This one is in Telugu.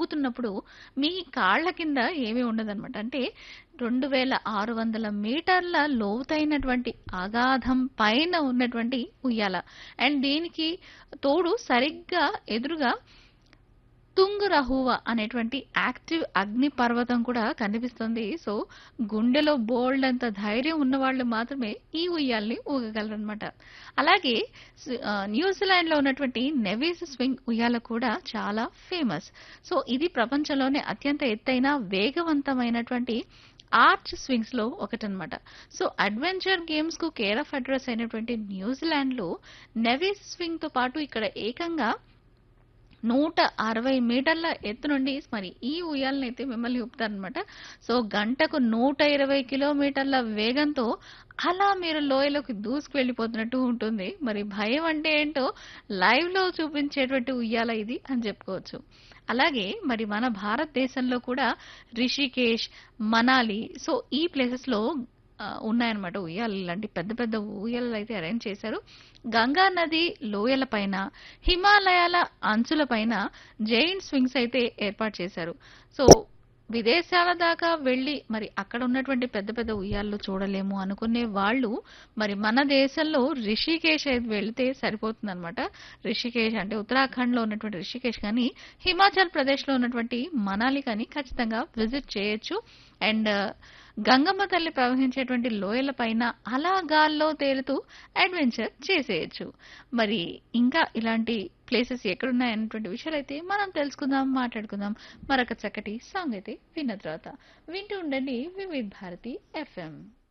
ఊగుతున్నప్పుడు మీ కాళ్ళ కింద ఏమీ ఉండదనమాట అంటే రెండు వేల ఆరు వందల మీటర్ల లోతైనటువంటి అగాధం పైన ఉన్నటువంటి ఉయ్యాల అండ్ దీనికి తోడు సరిగ్గా ఎదురుగా తుంగురహువ అనేటువంటి యాక్టివ్ అగ్ని పర్వతం కూడా కనిపిస్తుంది సో గుండెలో బోల్డ్ అంత ధైర్యం ఉన్న వాళ్ళు మాత్రమే ఈ ఉయ్యాల్ని ఊగగలరనమాట అలాగే స్- ఆ, న్యూజిలాండ్ లో ఉన్నటువంటి నెవీస్ స్వింగ్ ఉయ్యాల కూడా చాలా ఫేమస్ సో ఇది ప్రపంచంలోనే అత్యంత ఎత్తైన వేగవంతమైనటువంటి ఆర్చ్ స్వింగ్స్ లో ఒకటనమాట సో అడ్వెంచర్ గేమ్స్ కు కేర్ ఆఫ్ అడ్రస్ అయినటువంటి న్యూజిలాండ్ లో నెవీస్ స్వింగ్ తో పాటు ఇక్కడ ఏకంగా నూట అరవై మీటర్ల ఎత్తు నుండి మరి ఈ ఉయ్యాలనైతే మిమ్మల్ని ఊపుతారనమాట సో గంటకు నూట ఇరవై కిలోమీటర్ల వేగంతో అలా మీరు లోయలోకి దూసుకు వెళ్ళిపోతున్నట్టు ఉంటుంది మరి భయం అంటే ఏంటో లైవ్ లో చూపించేటువంటి ఉయ్యాల ఇది అని చెప్పుకోవచ్చు అలాగే మరి మన భారతదేశంలో కూడా రిషికేష్ మనాలి సో ఈ ప్లేసెస్ లో ఆ, ఉన్నాయన్నమాట ఉయ్యాలు ఇలాంటి పెద్ద పెద్ద ఉయ్యాలలు అయితే అరేంజ్ చేశారు గంగా నది లోయల పైన హిమాలయాల అంచుల పైన జైంట్ స్వింగ్స్ అయితే ఏర్పాటు చేశారు సో విదేశాల దాకా వెళ్ళి మరి అక్కడ ఉన్నటువంటి పెద్ద పెద్ద ఉయ్యాళ్ళు చూడలేము అనుకునే వాళ్ళు మరి మన దేశంలో రిషికేశ్ అయితే వెళ్తే సరిపోతుంది రిషికేశ్ అంటే ఉత్తరాఖండ్ లో ఉన్నటువంటి రిషికేశ్ కానీ హిమాచల్ ప్రదేశ్ లో ఉన్నటువంటి మనాలి కానీ ఖచ్చితంగా విజిట్ చేయొచ్చు అండ్ గంగమ్మ తల్లి ప్రవహించేటువంటి లోయల పైన అలా గాల్లో తేలుతూ అడ్వెంచర్ చేసేయచ్చు మరి ఇంకా ఇలాంటి ప్లేసెస్ ఎక్కడున్నాయన్నటువంటి విషయాలు అయితే మనం తెలుసుకుందాం మాట్లాడుకుందాం మరొక చక్కటి సాంగ్ అయితే విన్న తర్వాత వింటూ ఉండండి వివిధ్ భారతి ఎఫ్ఎం